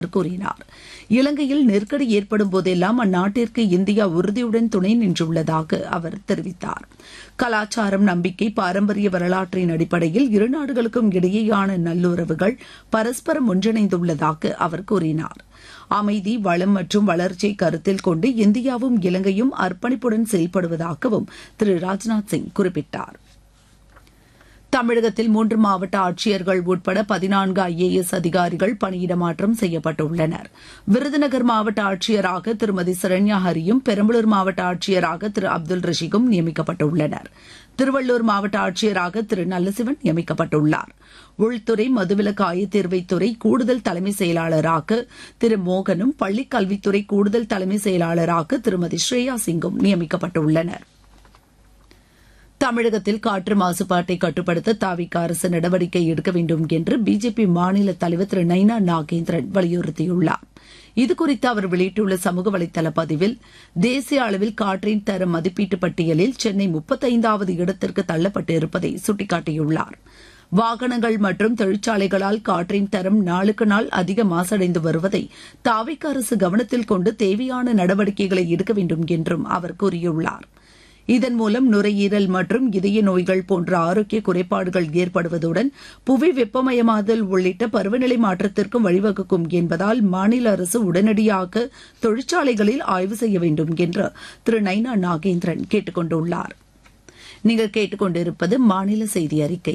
கூறினார் இலங்கையில் நெருக்கடி ஏற்படும் போதெல்லாம் அந்நாட்டிற்கு இந்தியா உறுதியுடன் துணை நின்றுள்ளதாக அவர் தெரிவித்தார் கலாச்சாரம் நம்பிக்கை பாரம்பரிய வரலாற்றின் அடிப்படையில் இரு நாடுகளுக்கும் இடையேயான நல்லுறவுகள் பரஸ்பரம் ஒன்றிணைந்துள்ளதாக அவர் கூறினார் அமைதி வளம் மற்றும் வளர்ச்சியை கருத்தில் கொண்டு இந்தியாவும் இலங்கையும் அர்ப்பணிப்புடன் செயல்படுவதாகவும் திரு ராஜ்நாத் சிங் குறிப்பிட்டார் தமிழகத்தில் மூன்று மாவட்ட ஆட்சியர்கள் உட்பட பதினான்கு ஐஏஎஸ் அதிகாரிகள் பணியிடமாற்றம் செய்யப்பட்டுள்ளனர் விருதுநகர் மாவட்ட ஆட்சியராக திருமதி சரண்யா ஹரியும் பெரம்பலூர் மாவட்ட ஆட்சியராக திரு அப்துல் ரஷீகும் நியமிக்கப்பட்டுள்ளனர் திருவள்ளூர் மாவட்ட ஆட்சியராக திரு நல்லசிவன் நியமிக்கப்பட்டுள்ளார் உள்துறை மதுவிலக்கு ஆயத்தீர்வைத்துறை கூடுதல் தலைமை செயலாளராக திரு மோகனும் பள்ளிக் கல்வித்துறை கூடுதல் தலைமை செயலாளராக திருமதி ஸ்ரேயா சிங்கும் நியமிக்கப்பட்டுள்ளனா் தமிழகத்தில் காற்று மாசுபாட்டை கட்டுப்படுத்த தாவிக அரசு நடவடிக்கை எடுக்க வேண்டும் என்று பிஜேபி மாநில தலைவர் திரு நைனா நாகேந்திரன் வலியுறுத்தியுள்ளார் இதுகுறித்து அவர் வெளியிட்டுள்ள சமூக வலைதள பதிவில் தேசிய அளவில் காற்றின் தர மதிப்பீட்டு பட்டியலில் சென்னை முப்பத்தைந்தாவது இடத்திற்கு தள்ளப்பட்டு இருப்பதை சுட்டிக்காட்டியுள்ளார் வாகனங்கள் மற்றும் தொழிற்சாலைகளால் காற்றின் தரம் நாளுக்கு நாள் அதிக மாசடைந்து வருவதை தாவிக அரசு கவனத்தில் கொண்டு தேவையான நடவடிக்கைகளை எடுக்க வேண்டும் என்றும் அவர் கூறியுள்ளார் இதன் மூலம் நுரையீரல் மற்றும் இதய நோய்கள் போன்ற ஆரோக்கிய குறைபாடுகள் ஏற்படுவதுடன் புவி வெப்பமயமாதல் உள்ளிட்ட பருவநிலை மாற்றத்திற்கும் வழிவகுக்கும் என்பதால் மாநில அரசு உடனடியாக தொழிற்சாலைகளில் ஆய்வு செய்ய வேண்டும் என்று திரு நைனா நாகேந்திரன் கேட்டுக் கொண்டுள்ளார் நீங்கள் கேட்டுக்கொண்டிருப்பது மாநில செய்தி அறிக்கை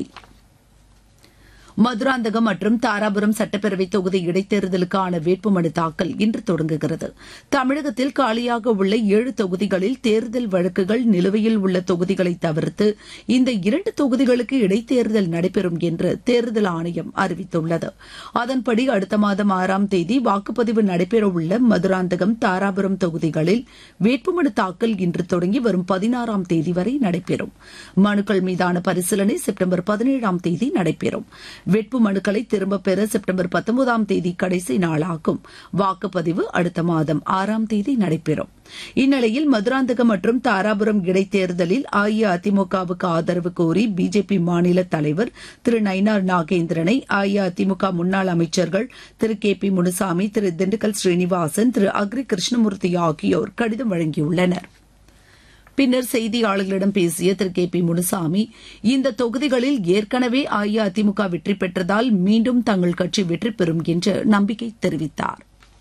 மதுராந்தகம் மற்றும் தாராபுரம் சட்டப்பேரவை தொகுதி இடைத்தேர்தலுக்கான வேட்புமனு தாக்கல் இன்று தொடங்குகிறது தமிழகத்தில் காலியாக உள்ள ஏழு தொகுதிகளில் தேர்தல் வழக்குகள் நிலுவையில் உள்ள தொகுதிகளை தவிர்த்து இந்த இரண்டு தொகுதிகளுக்கு இடைத்தேர்தல் நடைபெறும் என்று தேர்தல் ஆணையம் அறிவித்துள்ளது அதன்படி அடுத்த மாதம் ஆறாம் தேதி வாக்குப்பதிவு நடைபெறவுள்ள மதுராந்தகம் தாராபுரம் தொகுதிகளில் வேட்புமனு தாக்கல் இன்று தொடங்கி வரும் பதினாறாம் தேதி வரை நடைபெறும் மனுக்கள் மீதான பரிசீலனை செப்டம்பர் பதினேழாம் தேதி நடைபெறும் வேட்பு மனுக்களை திரும்பப் பெற செப்டம்பர் பத்தொன்பதாம் தேதி கடைசி நாளாகும் வாக்குப்பதிவு அடுத்த மாதம் ஆறாம் தேதி நடைபெறும் இந்நிலையில் மதுராந்தகம் மற்றும் தாராபுரம் இடைத்தேர்தலில் அஇஅதிமுகவுக்கு ஆதரவு கோரி பிஜேபி மாநில தலைவர் திரு நயினார் நாகேந்திரனை அஇஅதிமுக முன்னாள் அமைச்சர்கள் திரு கே பி முனுசாமி திரு திண்டுக்கல் ஸ்ரீனிவாசன் திரு அக்ரி கிருஷ்ணமூர்த்தி ஆகியோர் கடிதம் வழங்கியுள்ளனா் பின்னர் செய்தியாளர்களிடம் பேசிய திரு கே பி முனுசாமி இந்த தொகுதிகளில் ஏற்கனவே அஇஅதிமுக வெற்றி பெற்றதால் மீண்டும் தங்கள் கட்சி வெற்றி பெறும் என்று நம்பிக்கை தெரிவித்தார்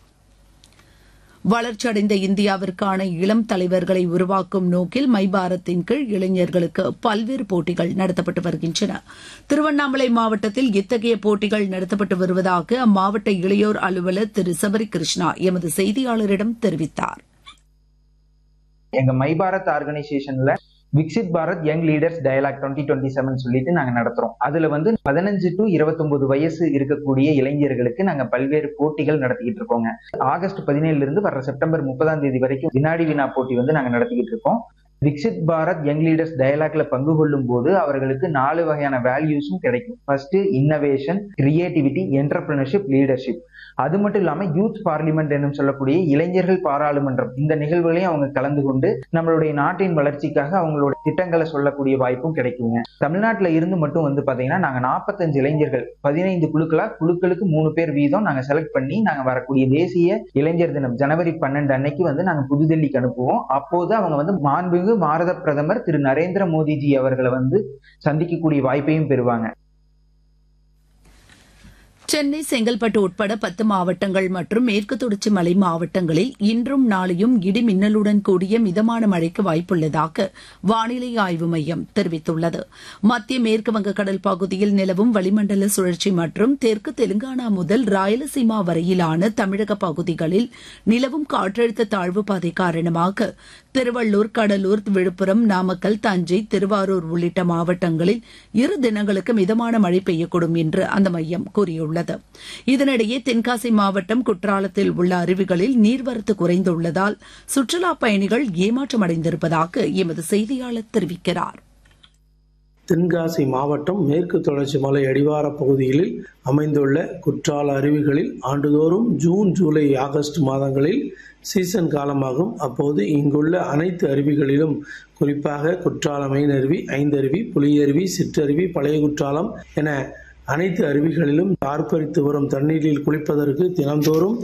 வளர்ச்சியடைந்த இந்தியாவிற்கான இளம் தலைவர்களை உருவாக்கும் நோக்கில் மை பாரத்தின் கீழ் இளைஞர்களுக்கு பல்வேறு போட்டிகள் நடத்தப்பட்டு வருகின்றன திருவண்ணாமலை மாவட்டத்தில் இத்தகைய போட்டிகள் நடத்தப்பட்டு வருவதாக அம்மாவட்ட இளையோர் அலுவலர் திரு சபரி கிருஷ்ணா எமது செய்தியாளரிடம் தெரிவித்தார் எங்க மை பாரத் ஆர்கனைசேஷன்ல Viksit Bharat young leaders dialogue twenty twenty seven சொல்லிட்டு நாங்க நடத்துறோம் அதுல வந்து பதினஞ்சு டு இருபத்தொன்பது வயசு இருக்கக்கூடிய இளைஞர்களுக்கு நாங்க பல்வேறு போட்டிகள் நடத்திக்கிட்டு இருக்கோங்க ஆகஸ்ட் பதினேழுல இருந்து வர்ற செப்டம்பர் முப்பதாம் தேதி வரைக்கும் வினாடி வினா போட்டி வந்து நாங்க நடத்திக்கிட்டு இருக்கோம் விக்சித் பாரத் யங் லீடர்ஸ் டயலாக்ல பங்கு கொள்ளும் போது அவர்களுக்கு நாலு வகையான வேல்யூஸும் கிடைக்கும் first innovation creativity entrepreneurship leadership அது மட்டும் இல்லாம யூத் பார்லிமெண்ட் என்னும் சொல்லக்கூடிய இளைஞர்கள் பாராளுமன்றம் இந்த நிகழ்வுகளையும் அவங்க கலந்து கொண்டு நம்மளுடைய நாட்டின் வளர்ச்சிக்காக அவங்களோட திட்டங்களை சொல்லக்கூடிய வாய்ப்பும் கிடைக்குங்க தமிழ்நாட்டில இருந்து மட்டும் வந்து பாத்தீங்கன்னா நாங்க நாற்பத்தஞ்சு இளைஞர்கள் பதினைந்து குழுக்களா குழுக்களுக்கு மூணு பேர் வீதம் நாங்க செலக்ட் பண்ணி நாங்க வரக்கூடிய தேசிய இளைஞர் தினம் ஜனவரி பன்னெண்டு அன்னைக்கு வந்து நாங்க புதுடெல்லிக்கு அனுப்புவோம் அப்போது அவங்க வந்து மாண்புமிகு பாரத பிரதமர் திரு நரேந்திர மோடிஜி அவர்களை வந்து சந்திக்கக்கூடிய வாய்ப்பையும் பெறுவாங்க சென்னை செங்கல்பட்டு உட்பட பத்து மாவட்டங்கள் மற்றும் மேற்கு தொடர்ச்சி மலை மாவட்டங்களில் இன்றும் நாளையும் இடி மின்னலுடன் கூடிய மிதமான மழைக்கு வாய்ப்புள்ளதாக வானிலை ஆய்வு மையம் தெரிவித்துள்ளது மத்திய மேற்கு வங்கக்கடல் பகுதியில் நிலவும் வளிமண்டல சுழற்சி மற்றும் தெற்கு தெலுங்கானா முதல் ராயலசீமா வரையிலான தமிழக பகுதிகளில் நிலவும் காற்றழுத்த தாழ்வு பாதை காரணமாக திருவள்ளூர் கடலூர் விழுப்புரம் நாமக்கல் தஞ்சை திருவாரூர் உள்ளிட்ட மாவட்டங்களில் இரு தினங்களுக்கு மிதமான மழை பெய்யக்கூடும் என்று அந்த மையம் கூறியுள்ளது இதனிடையே தென்காசி மாவட்டம் குற்றாலத்தில் உள்ள அருவிகளில் நீர்வரத்து குறைந்துள்ளதால் சுற்றுலாப் பயணிகள் ஏமாற்றமடைந்திருப்பதாக எமது செய்தியாளர் தெரிவிக்கிறார் தென்காசி மாவட்டம் மேற்கு தொடர்ச்சி மலை அடிவார பகுதிகளில் அமைந்துள்ள குற்றால அருவிகளில் ஆண்டுதோறும் ஜூன் ஜூலை ஆகஸ்ட் மாதங்களில் சீசன் காலமாகும் அப்போது இங்குள்ள அனைத்து அருவிகளிலும் குறிப்பாக குற்றாலம் மெயின் அருவி ஐந்தருவி புலியருவி சிற்றருவி பழைய குற்றாலம் என அனைத்து அருவிகளிலும் ஆர்ப்பரித்து வரும் தண்ணீரில் குளிப்பதற்கு தினந்தோறும்